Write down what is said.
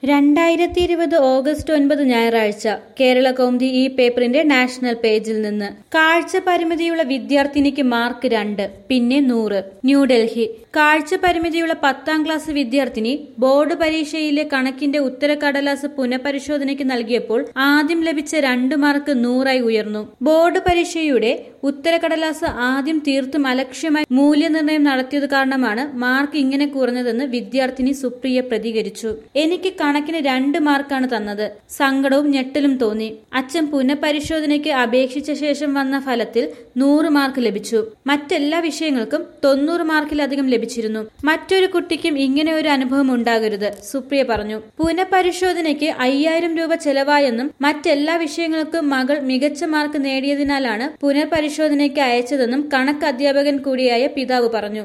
രണ്ടായിരത്തി ഇരുപത് ഓഗസ്റ്റ് ഒൻപത് ഞായറാഴ്ച കേരള കൗമുദി ഈ പേപ്പറിന്റെ നാഷണൽ പേജിൽ നിന്ന് കാഴ്ച പരിമിതിയുള്ള വിദ്യാർത്ഥിനിക്ക് മാർക്ക് രണ്ട് പിന്നെ നൂറ് ന്യൂഡൽഹി കാഴ്ച പരിമിതിയുള്ള പത്താം ക്ലാസ് വിദ്യാർത്ഥിനി ബോർഡ് പരീക്ഷയിലെ കണക്കിന്റെ ഉത്തരക്കടലാസ് പുനഃപരിശോധനയ്ക്ക് നൽകിയപ്പോൾ ആദ്യം ലഭിച്ച രണ്ട് മാർക്ക് നൂറായി ഉയർന്നു ബോർഡ് പരീക്ഷയുടെ ഉത്തരക്കടലാസ് ആദ്യം തീർത്തും അലക്ഷ്യമായി മൂല്യനിർണ്ണയം നടത്തിയത് കാരണമാണ് മാർക്ക് ഇങ്ങനെ കുറഞ്ഞതെന്ന് വിദ്യാർത്ഥിനി സുപ്രിയ പ്രതികരിച്ചു എനിക്ക് കണക്കിന് രണ്ട് മാർക്കാണ് തന്നത് സങ്കടവും ഞെട്ടലും തോന്നി അച്ഛൻ പുനഃപരിശോധനയ്ക്ക് അപേക്ഷിച്ച ശേഷം വന്ന ഫലത്തിൽ നൂറ് മാർക്ക് ലഭിച്ചു മറ്റെല്ലാ വിഷയങ്ങൾക്കും തൊണ്ണൂറ് മാർക്കിലധികം ലഭിച്ചിരുന്നു മറ്റൊരു കുട്ടിക്കും ഇങ്ങനെ ഒരു അനുഭവം ഉണ്ടാകരുത് സുപ്രിയ പറഞ്ഞു പുനഃപരിശോധനയ്ക്ക് അയ്യായിരം രൂപ ചെലവായെന്നും മറ്റെല്ലാ വിഷയങ്ങൾക്കും മകൾ മികച്ച മാർക്ക് നേടിയതിനാലാണ് പുനഃപരിശോധനയ്ക്ക് അയച്ചതെന്നും കണക്ക് അധ്യാപകൻ കൂടിയായ പിതാവ് പറഞ്ഞു